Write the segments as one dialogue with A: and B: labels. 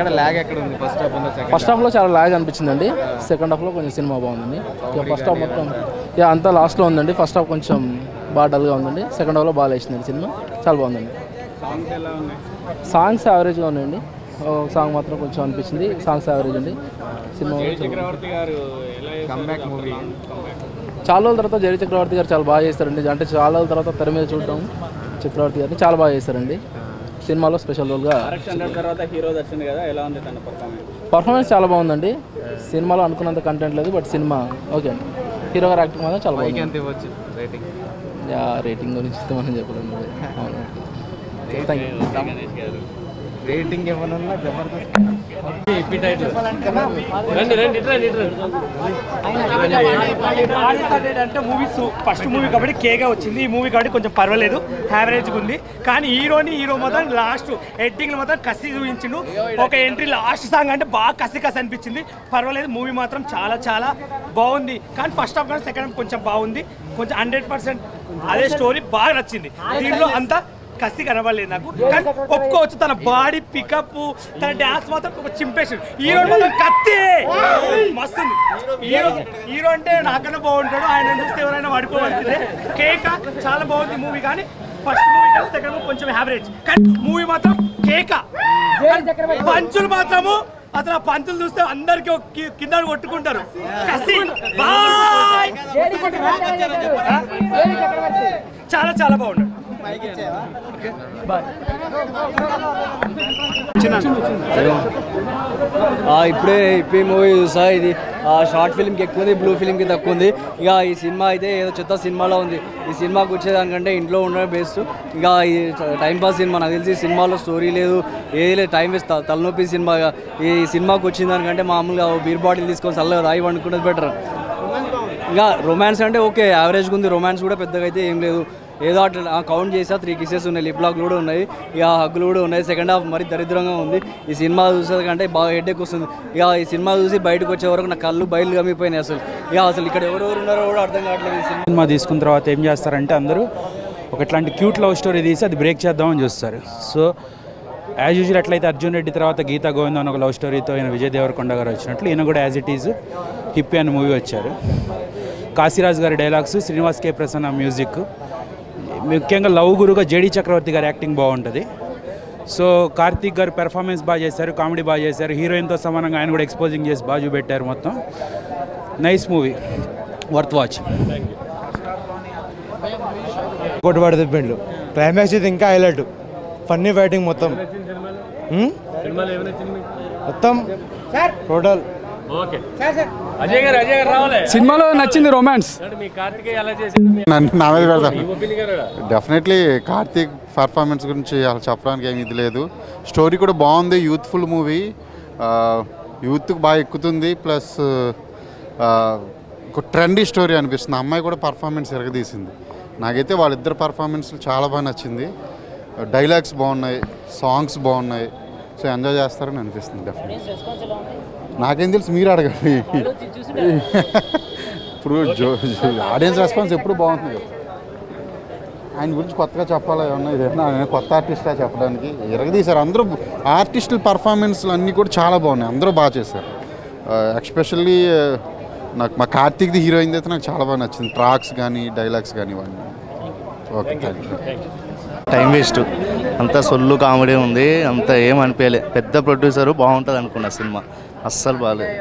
A: ఎక్కడ లాగ్ ఎక్కడ ఉంది ఫస్ట్ హాఫ్ ఉందా సెకండ్
B: ఫస్ట్ హాఫ్లో చాలా లాగ్ అనిపించిందండి సెకండ్ హాఫ్లో కొంచెం సినిమా బాగుందండి ఇక ఫస్ట్ హాఫ్ మొత్తం ఇక అంతా లాస్ట్లో ఉందండి ఫస్ట్ హాఫ్ కొంచెం బాగా డల్గా ఉందండి సెకండ్ హాఫ్లో బాగా లేచిందండి సినిమా చాలా బాగుందండి
A: సాంగ్స్ ఎలా ఉన్నాయి
B: సాంగ్స్ యావరేజ్గా ఉన్నాయండి ఒక సాంగ్ మాత్రం కొంచెం అనిపించింది సాంగ్స్ యావరేజ్ అండి సినిమా
A: చక్రవర్తి గారు ఎలా కంబ్యాక్ మూవీ
B: చాలా రోజుల తర్వాత జరి చక్రవర్తి గారు చాలా బాగా చేస్తారండి అంటే చాలా రోజుల తర్వాత తెర మీద చూడడం చక్రవర్తి గారిని చాలా బాగా చేస్తారండి సినిమాలో స్పెషల్ రోల్గా
A: తర్వాత హీరో దర్శన్ కదా ఎలా ఉంది తన పర్ఫార్మెన్స్
B: పర్ఫార్మెన్స్ చాలా బాగుందండి సినిమాలో అనుకున్నంత కంటెంట్ లేదు బట్ సినిమా ఓకే అండి హీరో గారు యాక్టింగ్ మాత్రం చాలా బాగుంది
A: ఎంత ఇవ్వచ్చు రేటింగ్
B: యా రేటింగ్ గురించి మనం చెప్పలేము అవును థ్యాంక్ యూ
A: రేటింగ్ ఇవ్వనున్నా జబర్దస్త్
C: అంటే మూవీ ఫస్ట్ మూవీ కాబట్టి కేగా వచ్చింది ఈ మూవీ కాబట్టి కొంచెం పర్వాలేదు యావరేజ్గా ఉంది కానీ హీరోని హీరో మాత్రం లాస్ట్ ఎడ్డింగ్ మాత్రం కసి చూపించిండు ఒక ఎంట్రీ లాస్ట్ సాంగ్ అంటే బాగా కసి కసి అనిపించింది పర్వాలేదు మూవీ మాత్రం చాలా చాలా బాగుంది కానీ ఫస్ట్ హాఫ్ కానీ సెకండ్ హాఫ్ కొంచెం బాగుంది కొంచెం హండ్రెడ్ పర్సెంట్ అదే స్టోరీ బాగా నచ్చింది దీంట్లో అంతా కసి కనబడలేదు నాకు కానీ ఒప్పుకోవచ్చు తన బాడీ పికప్ తన డాన్స్ మాత్రం ఒక చింపేసాడు హీరో మాత్రం కత్తి మస్తుంది హీరో హీరో అంటే నాకన్నా బాగుంటాడు ఆయన చూస్తే ఎవరైనా పడుకోవాల్సిందే కేక చాలా బాగుంది మూవీ కానీ ఫస్ట్ మూవీ కానీ సెకండ్ మూవీ కొంచెం యావరేజ్ కానీ మూవీ మాత్రం కేక పంచులు మాత్రము అసలు ఆ పంచులు చూస్తే అందరికి ఒక కి- కింద కొట్టుకుంటారు కసి బాయ్ చాలా చాలా బాగుంది
D: ఆ, ఇప్పుడే ఇప్పి మూవీ చూసా ఇది ఆ, షార్ట్ ఫిల్మ్కి ఎక్కువ ఉంది బ్లూ ఫిల్మ్కి తక్కువ ఉంది ఇక ఈ సినిమా అయితే ఏదో చెత్త సినిమాలో ఉంది ఈ సినిమాకి వచ్చేదానికంటే ఇంట్లో ఉండడం బెస్ట్ ఇక ఈ టైం పాస్ సినిమా నాకు తెలిసి ఈ సినిమాలో స్టోరీ లేదు ఏది లేదు టైం వేస్ట్ త- తలనొప్పి సినిమా ఈ సినిమాకి వచ్చిన దానికంటే మామూలుగా ఓ బీర్ బాటిల్ తీసుకొని చల్లగా తాగి వండుకునేది బెటర్ ఇంకా రొమాన్స్ అంటే ఓకే యావరేజ్గా ఉంది రొమాన్స్ కూడా పెద్దగా అయితే ఏం లేదు ఏదో అట్లా కౌంట్ చేసా త్రీ కిసెస్ ఉన్నాయి లిప్ లాక్లు కూడా ఉన్నాయి ఇక హగ్గులు కూడా ఉన్నాయి సెకండ్ హాఫ్ మరి దరిద్రంగా ఉంది ఈ సినిమా చూసేది కంటే బాగా హెడ్ఏక్ వస్తుంది ఇక ఈ సినిమా చూసి బయటకు వచ్చే వరకు నా కళ్ళు బయలు గమ్మిపోయినాయి అసలు ఇక అసలు ఇక్కడ ఎవరెవరు ఉన్నారో కూడా అర్థం కావట్లేదు ఈ సినిమా
E: సినిమా తీసుకున్న తర్వాత ఏం చేస్తారంటే అందరూ ఒక ఇట్లాంటి క్యూట్ లవ్ స్టోరీ తీసి అది బ్రేక్ చేద్దామని చూస్తారు సో యాజ్ యూజువల్ ఎట్లయితే అర్జున్ రెడ్డి తర్వాత గీతా గోవింద్ అని ఒక లవ్ స్టోరీతో ఈయన విజయ్ దేవరకొండ గారు వచ్చినట్లు ఈయన కూడా యాజ్ ఇట్ ఈజ్ హిప్పీ అనే మూవీ వచ్చారు కాశీరాజ్ గారి dialogues Srinivas K Prasanna music ముఖ్యంగా లవ్ గురుగా జేడి చక్రవర్తి గారి యాక్టింగ్ బాగుంటుంది సో కార్తీక్ గారు పెర్ఫార్మెన్స్ బాగా చేశారు కామెడీ బాగా చేశారు హీరోయిన్తో సమానంగా ఆయన కూడా ఎక్స్పోజింగ్ చేసి బాగా చూపెట్టారు మొత్తం నైస్ మూవీ వర్త్ వాచ్
F: కొట్టుబడి తిప్పిండు క్లైమాక్స్ ఇది ఇంకా హైలైట్ ఫన్నీ ఫైటింగ్ మొత్తం హ్మ్? మొత్తం టోటల్
G: సినిమాలో నచ్చింది రొమాన్స్
H: నన్ను నా మీద పెడతాను డెఫినెట్లీ కార్తీక్ పర్ఫార్మెన్స్ గురించి అలా చెప్పడానికి ఏమి ఇది లేదు స్టోరీ కూడా బాగుంది యూత్ఫుల్ మూవీ యూత్కి బాగా ఎక్కుతుంది ప్లస్ ఒక ట్రెండీ స్టోరీ అనిపిస్తుంది ఆ అమ్మాయి కూడా పర్ఫార్మెన్స్ ఎరగదీసింది నాకైతే వాళ్ళిద్దరు పర్ఫార్మెన్స్లు చాలా బాగా నచ్చింది డైలాగ్స్ బాగున్నాయి సాంగ్స్ బాగున్నాయి సో ఎంజాయ్ చేస్తారని అనిపిస్తుంది డెఫినెట్లీ నాకేం తెలుసు మీరు అడగండి ఇప్పుడు జో ఆడియన్స్ రెస్పాన్స్ ఎప్పుడు బాగుంటుంది కదా ఆయన గురించి కొత్తగా చెప్పాలా ఏమన్నా ఇదేమన్నా ఆయన కొత్త ఆర్టిస్టా చెప్పడానికి ఎరగదీశారు అందరూ ఆర్టిస్టుల పర్ఫార్మెన్స్లు అన్నీ కూడా చాలా బాగున్నాయి అందరూ బాగా చేశారు ఎక్స్పెషల్లీ నాకు మా కార్తీక్ది హీరోయిన్ అయితే నాకు చాలా బాగా నచ్చింది ట్రాక్స్ కానీ డైలాగ్స్ కానీ ఇవన్నీ okay thank you
I: time waste అంత సొల్లు కామెడీ ఉంది అంత ఏం అనిపించలే పెద్ద ప్రొడ్యూసర్ బాగుంటుంది అనుకున్నా సినిమా అస్సలు బాగాలేదు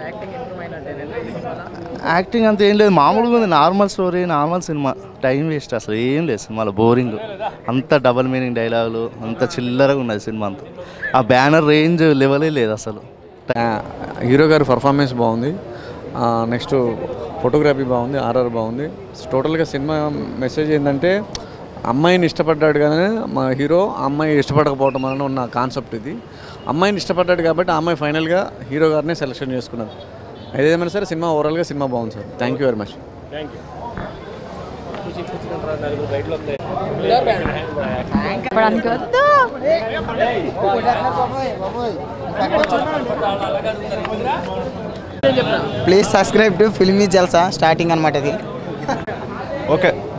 I: యాక్టింగ్ అంత ఏం లేదు మామూలుగా ఉంది normal story normal cinema time waste అసలు ఏం లేదు సినిమాలో బోరింగ్ అంత డబల్ మీనింగ్ డైలాగులు అంత చిల్లరగా ఉన్నది సినిమా అంతా ఆ బ్యానర్ రేంజ్ లెవెలే లేదు అసలు
J: హీరో గారి పర్ఫార్మెన్స్ బాగుంది నెక్స్ట్ ఫోటోగ్రఫీ బాగుంది ఆర్ఆర్ బాగుంది టోటల్గా సినిమా మెసేజ్ ఏంటంటే అమ్మాయిని ఇష్టపడ్డాడు కానీ మా హీరో ఆ అమ్మాయి ఇష్టపడకపోవడం వలన ఉన్న కాన్సెప్ట్ ఇది అమ్మాయిని ఇష్టపడ్డాడు కాబట్టి ఆ అమ్మాయి ఫైనల్గా హీరో గారినే సెలెక్షన్ చేసుకున్నది ఏదేమైనా సరే సినిమా ఓవరాల్గా సినిమా బాగుంది sir thank you very much
K: చెప్పడానికి వద్దు
L: please subscribe to Filmy Jalsa starting అనమాట ఇది
F: ఓకే